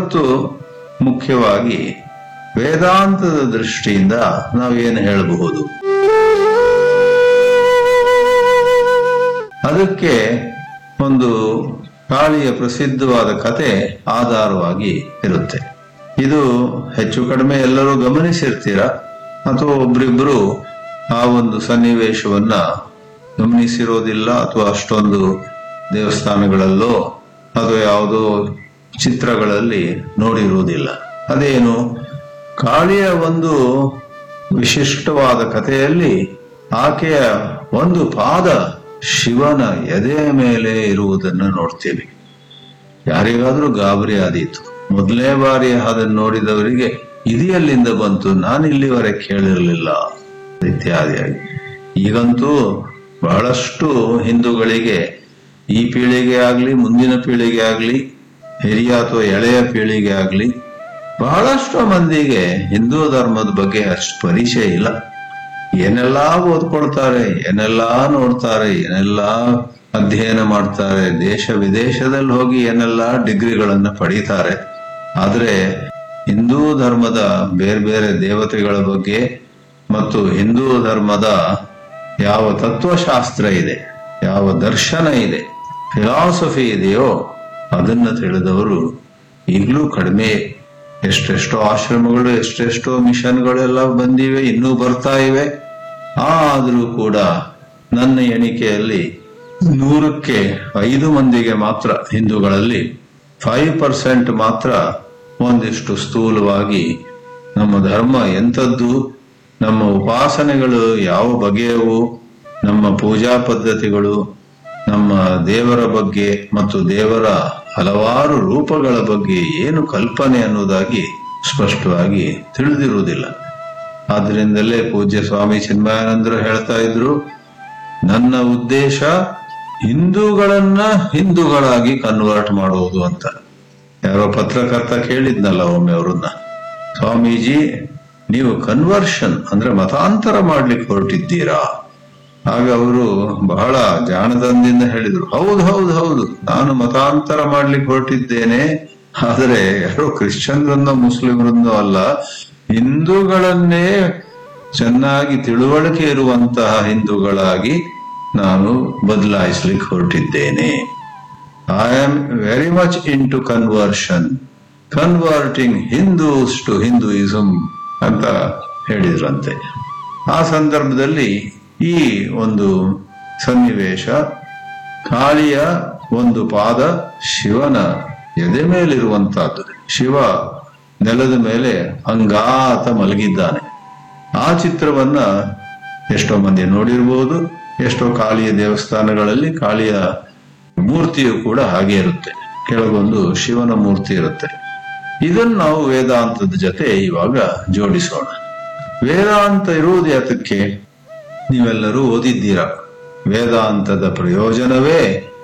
ಇವತ್ತು ಮುಖ್ಯವಾಗಿ ವೇದಾಂತದ ದೃಷ್ಟಿಯಿಂದ ನಾವು ಏನು ಹೇಳಬಹುದು ಅದಕ್ಕೆ ಒಂದು ಕಾಳಿಯ ಪ್ರಸಿದ್ಧವಾದ ಕತೆ ಆಧಾರವಾಗಿ ಇರುತ್ತೆ ಇದು ಹೆಚ್ಚು ಕಡಿಮೆ ಎಲ್ಲರೂ ಗಮನಿಸಿರ್ತೀರ ಅಥವಾ ಒಬ್ರಿಬ್ರು ಆ ಒಂದು ಸನ್ನಿವೇಶವನ್ನ ಗಮನಿಸಿರೋದಿಲ್ಲ ಅಥವಾ ಅಷ್ಟೊಂದು ದೇವಸ್ಥಾನಗಳಲ್ಲೋ ಅಥವಾ ಯಾವುದೋ ಚಿತ್ರಗಳಲ್ಲಿ ನೋಡಿರುವುದಿಲ್ಲ ಅದೇನು ಕಾಳಿಯ ಒಂದು ವಿಶಿಷ್ಟವಾದ ಕಥೆಯಲ್ಲಿ ಆಕೆಯ ಒಂದು ಪಾದ ಶಿವನ ಎದೆಯ ಮೇಲೆ ಇರುವುದನ್ನು ನೋಡ್ತೀವಿ ಯಾರಿಗಾದ್ರೂ ಗಾಬರಿ ಆದೀತು ಮೊದಲನೇ ಬಾರಿ ಅದನ್ನು ನೋಡಿದವರಿಗೆ ಇದು ಎಲ್ಲಿಂದ ಬಂತು ನಾನು ಇಲ್ಲಿವರೆಗೆ ಕೇಳಿರಲಿಲ್ಲ ಇತ್ಯಾದಿಯಾಗಿ ಈಗಂತೂ ಬಹಳಷ್ಟು ಹಿಂದೂಗಳಿಗೆ ಈ ಪೀಳಿಗೆ ಆಗ್ಲಿ ಮುಂದಿನ ಪೀಳಿಗೆ ಆಗ್ಲಿ ಹಿರಿಯ ಅಥವಾ ಎಳೆಯ ಪೀಳಿಗೆ ಆಗ್ಲಿ ಬಹಳಷ್ಟು ಮಂದಿಗೆ ಹಿಂದೂ ಧರ್ಮದ ಬಗ್ಗೆ ಅಷ್ಟು ಪರಿಚಯ ಇಲ್ಲ ಏನೆಲ್ಲಾ ಓದ್ಕೊಳ್ತಾರೆ ಏನೆಲ್ಲಾ ನೋಡ್ತಾರೆ ಏನೆಲ್ಲಾ ಅಧ್ಯಯನ ಮಾಡ್ತಾರೆ ದೇಶ ವಿದೇಶದಲ್ಲಿ ಹೋಗಿ ಏನೆಲ್ಲಾ ಡಿಗ್ರಿಗಳನ್ನ ಪಡೀತಾರೆ ಆದ್ರೆ ಹಿಂದೂ ಧರ್ಮದ ಬೇರೆ ಬೇರೆ ದೇವತೆಗಳ ಬಗ್ಗೆ ಮತ್ತು ಹಿಂದೂ ಧರ್ಮದ ಯಾವ ತತ್ವಶಾಸ್ತ್ರ ಇದೆ ಯಾವ ದರ್ಶನ ಇದೆ ಫಿಲಾಸಫಿ ಇದೆಯೋ ಅದನ್ನ ತಿಳಿದವರು ಈಗಲೂ ಕಡಿಮೆ ಎಷ್ಟೆಷ್ಟೋ ಆಶ್ರಮಗಳು ಎಷ್ಟೆಷ್ಟೋ ಮಿಷನ್ಗಳೆಲ್ಲ ಬಂದಿವೆ ಇನ್ನೂ ಬರ್ತಾ ಇವೆ ಆದರೂ ಕೂಡ ನನ್ನ ಎಣಿಕೆಯಲ್ಲಿ ನೂರಕ್ಕೆ ಐದು ಮಂದಿಗೆ ಮಾತ್ರ ಹಿಂದೂಗಳಲ್ಲಿ ಫೈವ್ ಪರ್ಸೆಂಟ್ ಮಾತ್ರ ಒಂದಿಷ್ಟು ಸ್ಥೂಲವಾಗಿ ನಮ್ಮ ಧರ್ಮ ಎಂಥದ್ದು ನಮ್ಮ ಉಪಾಸನೆಗಳು ಯಾವ ಬಗೆಯವು ನಮ್ಮ ಪೂಜಾ ಪದ್ಧತಿಗಳು ನಮ್ಮ ದೇವರ ಬಗ್ಗೆ ಮತ್ತು ದೇವರ ಹಲವಾರು ರೂಪಗಳ ಬಗ್ಗೆ ಏನು ಕಲ್ಪನೆ ಅನ್ನೋದಾಗಿ ಸ್ಪಷ್ಟವಾಗಿ ತಿಳಿದಿರುವುದಿಲ್ಲ ಆದ್ರಿಂದಲೇ ಪೂಜ್ಯ ಸ್ವಾಮಿ ಚಿನ್ಮಯಾನಂದರು ಹೇಳ್ತಾ ಇದ್ರು ನನ್ನ ಉದ್ದೇಶ ಹಿಂದೂಗಳನ್ನ ಹಿಂದೂಗಳಾಗಿ ಕನ್ವರ್ಟ್ ಮಾಡುವುದು ಅಂತ ಯಾರೋ ಪತ್ರಕರ್ತ ಕೇಳಿದ್ನಲ್ಲ ಒಮ್ಮೆ ಅವ್ರನ್ನ ಸ್ವಾಮೀಜಿ ನೀವು ಕನ್ವರ್ಷನ್ ಅಂದ್ರೆ ಮತಾಂತರ ಮಾಡ್ಲಿಕ್ಕೆ ಹೊರಟಿದ್ದೀರಾ ಆಗ ಅವರು ಬಹಳ ಜಾಣತನದಿಂದ ಹೇಳಿದ್ರು ಹೌದು ಹೌದು ಹೌದು ನಾನು ಮತಾಂತರ ಮಾಡ್ಲಿಕ್ಕೆ ಹೊರಟಿದ್ದೇನೆ ಆದರೆ ಯಾರೋ ಕ್ರಿಶ್ಚಿಯನ್ರನ್ನೋ ಮುಸ್ಲಿಮರನ್ನೋ ಅಲ್ಲ ಹಿಂದೂಗಳನ್ನೇ ಚೆನ್ನಾಗಿ ತಿಳುವಳಿಕೆ ಇರುವಂತಹ ಹಿಂದೂಗಳಾಗಿ ನಾನು ಬದಲಾಯಿಸ್ಲಿಕ್ಕೆ ಹೊರಟಿದ್ದೇನೆ I am very much in to conversion converting Hindus to Hinduism ಅಂತ ಹೇಳಿದ್ರಂತೆ ಆ ಸಂದರ್ಭದಲ್ಲಿ ಈ ಒಂದು ಸನ್ನಿವೇಶ ಕಾಳಿಯ ಒಂದು ಪಾದ ಶಿವನ ಎದೆ ಮೇಲಿರುವಂತಹದ್ದು ಶಿವ ನೆಲದ ಮೇಲೆ ಅಂಗಾತ ಮಲಗಿದ್ದಾನೆ ಆ ಚಿತ್ರವನ್ನ ಎಷ್ಟೋ ಮಂದಿ ನೋಡಿರ್ಬೋದು ಎಷ್ಟೋ ಕಾಳಿಯ ದೇವಸ್ಥಾನಗಳಲ್ಲಿ ಕಾಳಿಯ ಮೂರ್ತಿಯು ಕೂಡ ಹಾಗೆ ಇರುತ್ತೆ ಕೆಳಗೊಂದು ಶಿವನ ಮೂರ್ತಿ ಇರುತ್ತೆ ಇದನ್ನು ನಾವು ವೇದಾಂತದ ಜೊತೆ ಇವಾಗ ಜೋಡಿಸೋಣ ವೇದಾಂತ ಇರುವುದು ಯಾತಕ್ಕೆ ನೀವೆಲ್ಲರೂ ಓದಿದ್ದೀರಾ ವೇದಾಂತದ ಪ್ರಯೋಜನವೇ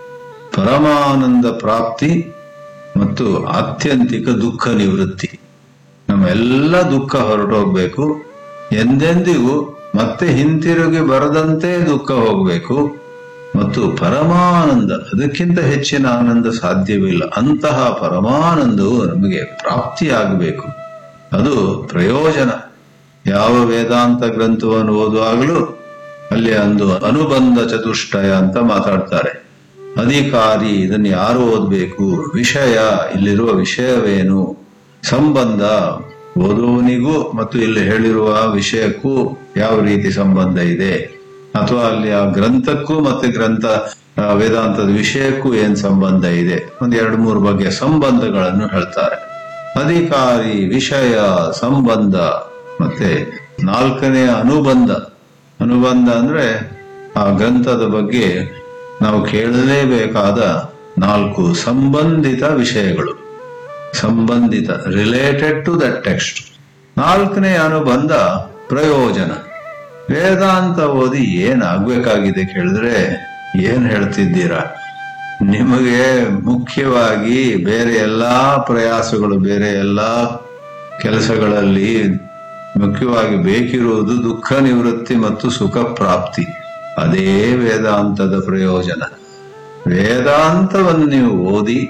ಪರಮಾನಂದ ಪ್ರಾಪ್ತಿ ಮತ್ತು ಆತ್ಯಂತಿಕ ದುಃಖ ನಿವೃತ್ತಿ ನಮ್ಮೆಲ್ಲ ದುಃಖ ಹೊರಟೋಗ್ಬೇಕು ಎಂದೆಂದಿಗೂ ಮತ್ತೆ ಹಿಂತಿರುಗಿ ಬರದಂತೆ ದುಃಖ ಹೋಗ್ಬೇಕು ಮತ್ತು ಪರಮಾನಂದ ಅದಕ್ಕಿಂತ ಹೆಚ್ಚಿನ ಆನಂದ ಸಾಧ್ಯವಿಲ್ಲ ಅಂತಹ ಪರಮಾನಂದವು ನಮಗೆ ಪ್ರಾಪ್ತಿಯಾಗಬೇಕು ಅದು ಪ್ರಯೋಜನ ಯಾವ ವೇದಾಂತ ಗ್ರಂಥವನ್ನು ಓದುವಾಗಲೂ ಅಲ್ಲಿ ಒಂದು ಅನುಬಂಧ ಚತುಷ್ಟಯ ಅಂತ ಮಾತಾಡ್ತಾರೆ ಅಧಿಕಾರಿ ಇದನ್ನು ಯಾರು ಓದಬೇಕು ವಿಷಯ ಇಲ್ಲಿರುವ ವಿಷಯವೇನು ಸಂಬಂಧ ಓದುವವನಿಗೂ ಮತ್ತು ಇಲ್ಲಿ ಹೇಳಿರುವ ವಿಷಯಕ್ಕೂ ಯಾವ ರೀತಿ ಸಂಬಂಧ ಇದೆ ಅಥವಾ ಅಲ್ಲಿ ಆ ಗ್ರಂಥಕ್ಕೂ ಮತ್ತೆ ಗ್ರಂಥ ಆ, ವೇದಾಂತದ ವಿಷಯಕ್ಕೂ ಏನ್ ಸಂಬಂಧ ಇದೆ ಒಂದ್ ಎರಡು ಮೂರು ಬಗೆಯ ಸಂಬಂಧಗಳನ್ನು ಹೇಳ್ತಾರೆ ಅಧಿಕಾರಿ ವಿಷಯ ಸಂಬಂಧ ಮತ್ತೆ ನಾಲ್ಕನೆಯ ಅನುಬಂಧ ಅನುಬಂಧ ಅಂದ್ರೆ ಆ ಗ್ರಂಥದ ಬಗ್ಗೆ ನಾವು ಕೇಳಲೇಬೇಕಾದ ನಾಲ್ಕು ಸಂಬಂಧಿತ ವಿಷಯಗಳು ಸಂಬಂಧಿತ ರಿಲೇಟೆಡ್ ಟು ದಟ್ ಟೆಕ್ಸ್ಟ್ ನಾಲ್ಕನೇ ಅನುಬಂಧ ಪ್ರಯೋಜನ ವೇದಾಂತ ಓದಿ ಏನ್ ಆಗ್ಬೇಕಾಗಿದೆ ಕೇಳಿದ್ರೆ ಏನ್ ಹೇಳ್ತಿದ್ದೀರಾ ನಿಮಗೆ ಮುಖ್ಯವಾಗಿ ಬೇರೆ ಎಲ್ಲಾ ಪ್ರಯಾಸಗಳು ಬೇರೆ ಎಲ್ಲಾ ಕೆಲಸಗಳಲ್ಲಿ ಮುಖ್ಯವಾಗಿ ಬೇಕಿರುವುದು ದುಃಖ ನಿವೃತ್ತಿ ಮತ್ತು ಸುಖ ಪ್ರಾಪ್ತಿ ಅದೇ ವೇದಾಂತದ ಪ್ರಯೋಜನ ವೇದಾಂತವನ್ನು ನೀವು ಓದಿ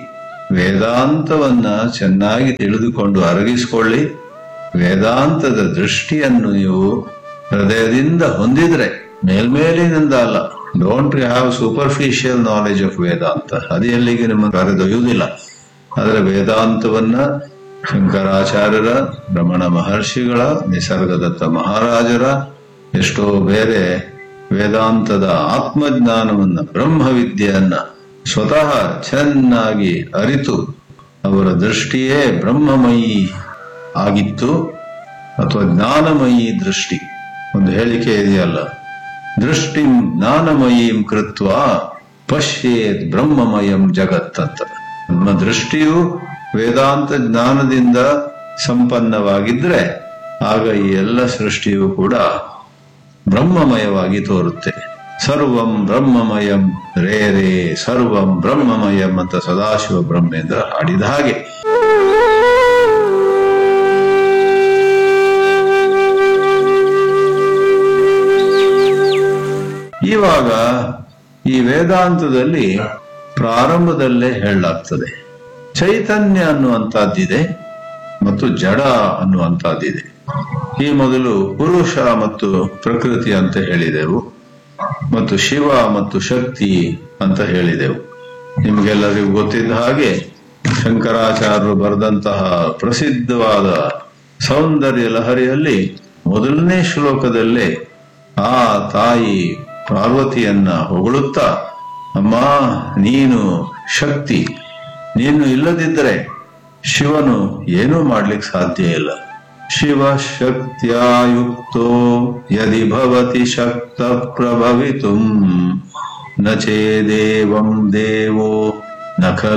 ವೇದಾಂತವನ್ನ ಚೆನ್ನಾಗಿ ತಿಳಿದುಕೊಂಡು ಅರಗಿಸಿಕೊಳ್ಳಿ ವೇದಾಂತದ ದೃಷ್ಟಿಯನ್ನು ನೀವು ಹೃದಯದಿಂದ ಹೊಂದಿದ್ರೆ ಮೇಲ್ಮೇಲಿನಿಂದ ಅಲ್ಲ don't have superficial knowledge of Vedanta ಅದು ಎಲ್ಲಿಗೆ ನಿಮ್ಮ ಕರೆದೊಯ್ಯುವುದಿಲ್ಲ ಆದರೆ ವೇದಾಂತವನ್ನ ಶಂಕರಾಚಾರ್ಯರ ರಮಣ ಮಹರ್ಷಿಗಳ ನಿಸರ್ಗದತ್ತ ಮಹಾರಾಜರ ಎಷ್ಟೋ ಬೇರೆ ವೇದಾಂತದ ಆತ್ಮಜ್ಞಾನವನ್ನ ಬ್ರಹ್ಮವಿದ್ಯೆಯನ್ನ ಸ್ವತಃ ಚೆನ್ನಾಗಿ ಅರಿತು ಅವರ ದೃಷ್ಟಿಯೇ ಬ್ರಹ್ಮಮಯಿ ಆಗಿತ್ತು ಅಥವಾ ಜ್ಞಾನಮಯಿ ದೃಷ್ಟಿ ಒಂದು ಹೇಳಿಕೆ ಇದೆಯಲ್ಲ ದೃಷ್ಟಿ ಜ್ಞಾನಮಯೀಂ ಕೃತ್ವ ಪಶ್ಯೇತ್ ಬ್ರಹ್ಮಮಯಂ ಜಗತ್ ಅಂತ ನಮ್ಮ ದೃಷ್ಟಿಯು ವೇದಾಂತ ಜ್ಞಾನದಿಂದ ಸಂಪನ್ನವಾಗಿದ್ರೆ ಆಗ ಈ ಎಲ್ಲ ಸೃಷ್ಟಿಯು ಕೂಡ ಬ್ರಹ್ಮಮಯವಾಗಿ ತೋರುತ್ತೆ ಸರ್ವಂ ಬ್ರಹ್ಮಮಯಂ ರೇ ರೇ ಸರ್ವಂ ಬ್ರಹ್ಮಮಯಂ ಅಂತ ಸದಾಶಿವ ಬ್ರಹ್ಮೇಂದ್ರ ಹಾಡಿದ ಹಾಗೆ ಇವಾಗ ಈ ವೇದಾಂತದಲ್ಲಿ ಪ್ರಾರಂಭದಲ್ಲೇ ಹೇಳಲಾಗ್ತದೆ ಚೈತನ್ಯ ಅನ್ನುವಂತಹದ್ದಿದೆ ಮತ್ತು ಜಡ ಅನ್ನುವಂತಹದ್ದಿದೆ ಈ ಮೊದಲು ಪುರುಷ ಮತ್ತು ಪ್ರಕೃತಿ ಅಂತ ಹೇಳಿದೆವು ಮತ್ತು ಶಿವ ಮತ್ತು ಶಕ್ತಿ ಅಂತ ಹೇಳಿದೆವು ನಿಮಗೆಲ್ಲರಿಗೂ ಗೊತ್ತಿದ್ದ ಹಾಗೆ ಶಂಕರಾಚಾರ್ಯರು ಬರೆದಂತಹ ಪ್ರಸಿದ್ಧವಾದ ಸೌಂದರ್ಯ ಲಹರಿಯಲ್ಲಿ ಮೊದಲನೇ ಶ್ಲೋಕದಲ್ಲೇ ಆ ತಾಯಿ ಪಾರ್ವತಿಯನ್ನ ಹೊಗಳುತ್ತಾ ಅಮ್ಮ ನೀನು ಶಕ್ತಿ ನೀನು ಇಲ್ಲದಿದ್ದರೆ ಶಿವನು ಏನೂ ಮಾಡ್ಲಿಕ್ಕೆ ಸಾಧ್ಯ ಇಲ್ಲ ಶಿವ ಶಕ್ತಿಯುಕ್ತೋ ಯದಿ ಭವತಿ ಶಕ್ತ ಪ್ರಭವಿತು ನ ಚೇದೇವಂ ದೇವೋ ನ ಖಲು